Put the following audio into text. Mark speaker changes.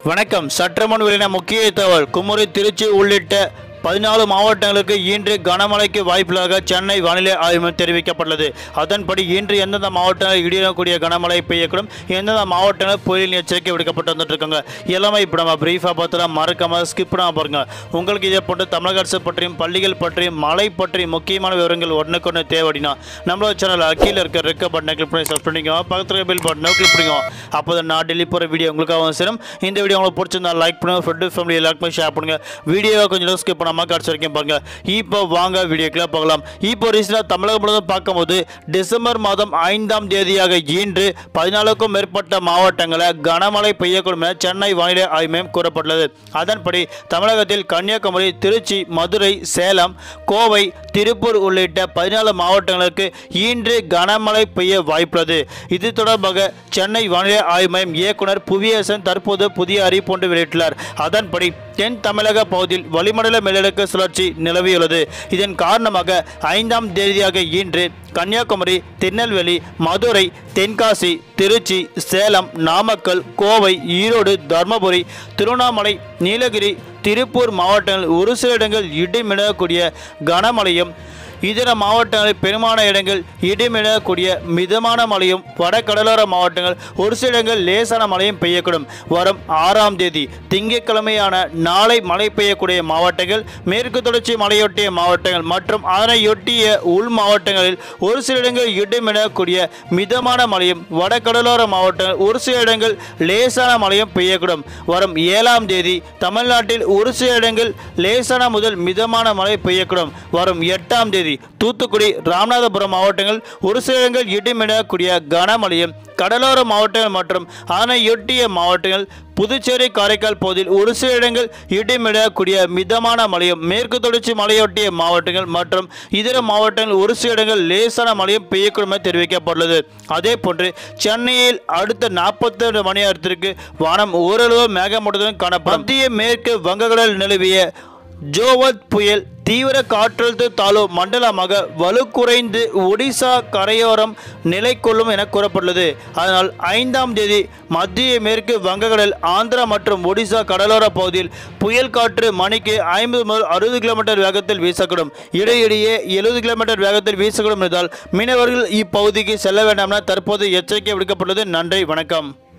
Speaker 1: வணக்கம் சற்றுமுன் வெளியின முக்கிய தகவல் குமரி திருச்சி உள்ளிட்ட பதினாலு மாவட்டங்களுக்கு இன்று கனமழைக்கு வாய்ப்புள்ளதாக சென்னை வானிலை ஆய்வு மையம் தெரிவிக்கப்பட்டுள்ளது அதன்படி இன்று எந்தெந்த மாவட்டங்களில் இடியக்கூடிய கனமழை பெய்யக்கூடும் எந்தெந்த மாவட்டங்களில் புயலின் எச்சரிக்கை விடுக்கப்பட்டு வந்துட்டு இருக்காங்க எல்லாமே இப்போ நம்ம பிரீஃபாக பார்த்துலாம் மறக்காம ஸ்கிப் பண்ணாம பாருங்க உங்களுக்கு இதே போன்று தமிழக அரசு பற்றியும் பள்ளிகள் பற்றியும் மழை பற்றியும் முக்கியமான விவரங்கள் ஒன்றுக்கொன்று தேவைடினா நம்மளோட சேனல் கீழே இருக்க ரெக்க பட்டனை கிளிக் பண்ணி சப்ஸ்கிரைப் பண்ணிக்கோ பக்கத்தில் பில் பட்டனை கிளிக் பண்ணிக்கோ அப்போ தான் நான் டெல்லி போகிற வீடியோ உங்களுக்காக சேரும் இந்த வீடியோ உங்களுக்கு பிடிச்சிருந்தா லைக் பண்ணுங்க ஃப்ரெண்டு ஃபேமிலி எல்லாருக்குமே ஷேர் பண்ணுங்க வீடியோவை கொஞ்சம் ஸ்கிப் பண்ணாமல் கடைசி வரைக்கும் பாருங்க இப்போ வாங்க வீடியோக்குள்ள பார்க்கலாம் இப்போ ரீசெண்டாக தமிழகம் முழுவதும் பார்க்கும்போது டிசம்பர் மாதம் ஐந்தாம் தேதியாக இன்று பதினாலுக்கும் மேற்பட்ட மாவட்டங்களில் கனமழை பெய்யக்கூடும் என சென்னை வானிலை ஆய்வு மையம் கூறப்பட்டுள்ளது அதன்படி தமிழகத்தில் கன்னியாகுமரி திருச்சி மதுரை சேலம் கோவை திருப்பூர் உள்ளிட்ட பதினாலு மாவட்டங்களுக்கு இன்று கனமழை பெய்ய வாய்ப்புள்ளது இது தொடர்பாக சென்னை வானிலை ஆய்வு மையம் இயக்குனர் புவியரசன் தற்போது புதிய அறிவிப்பு ஒன்று வெளியிட்டுள்ளார் அதன்படி தென் தமிழக பகுதியில் வளிமண்டல மேலடுக்கு சுழற்சி நிலவியுள்ளது இதன் காரணமாக ஐந்தாம் தேதியாக இன்று கன்னியாகுமரி திருநெல்வேலி மதுரை தென்காசி திருச்சி சேலம் நாமக்கல் கோவை ஈரோடு தர்மபுரி திருவண்ணாமலை நீலகிரி திருப்பூர் மாவட்டங்களில் ஒரு சில இடங்கள் இடிமிடக்கூடிய கனமழையும் இதர மாவட்டங்களில் பெரும்பாலான இடங்கள் இடிமிடக்கூடிய மிதமான மழையும் வட கடலோர மாவட்டங்கள் ஒரு சில இடங்கள் லேசான மழையும் பெய்யக்கூடும் வரும் ஆறாம் தேதி திங்கட்கிழமையான நாளை மழை பெய்யக்கூடிய மாவட்டங்கள் மேற்கு தொடர்ச்சி மலையொட்டிய மாவட்டங்கள் மற்றும் அதனையொட்டிய உள் மாவட்டங்களில் ஒரு சில இடங்கள் இடிமிடக்கூடிய மிதமான மழையும் வட கடலோர மாவட்டங்கள் ஒரு சில இடங்கள் லேசான மழையும் பெய்யக்கூடும் வரும் ஏழாம் தேதி தமிழ்நாட்டில் ஒரு சில இடங்கள் லேசான முதல் மிதமான மழை பெய்யக்கூடும் வரும் எட்டாம் தேதி தூத்துக்குடி ராமநாதபுரம் மாவட்டங்கள் ஒரு சில இடங்கள் இடிமிடக்கூடிய கனமழையும் கடலோர மாவட்டங்கள் மற்றும் அதனையொட்டிய மாவட்டங்கள் புதுச்சேரி காரைக்கால் பகுதியில் ஒரு சில இடங்கள் இடிமிடக்கூடிய மிதமான மழையும் மேற்கு தொடர்ச்சி மலையொட்டிய மாவட்டங்கள் மற்றும் இதர மாவட்டங்கள் ஒரு சில இடங்கள் லேசான மழையும் பெய்யக்கூடும் என தெரிவிக்கப்பட்டுள்ளது அதே போன்று சென்னையில் அடுத்த நாற்பத்தி மணி நேரத்திற்கு வானம் ஓரளவு மேகமூட்டத்துடன் காணப்படும் மத்திய மேற்கு வங்கக்கடல் நிலவிய ஜோவத் புயல் தீவிர காற்றழுத்த தாழ்வு மண்டலமாக வலுக்குறைந்து ஒடிசா கரையோரம் நிலை கொள்ளும் என கூறப்பட்டுள்ளது அதனால் ஐந்தாம் தேதி மத்திய மேற்கு வங்கக்கடல் ஆந்திரா மற்றும் ஒடிசா கடலோர பகுதியில் புயல் காற்று மணிக்கு ஐம்பது முதல் அறுபது கிலோமீட்டர் வேகத்தில் வீசக்கூடும் இடையிடையே எழுபது கிலோமீட்டர் வேகத்தில் வீசக்கூடும் என்றால் மீனவர்கள் இப்பகுதிக்கு செல்ல வேண்டாம் என தற்போது எச்சரிக்கை விடுக்கப்பட்டுள்ளது நன்றி வணக்கம்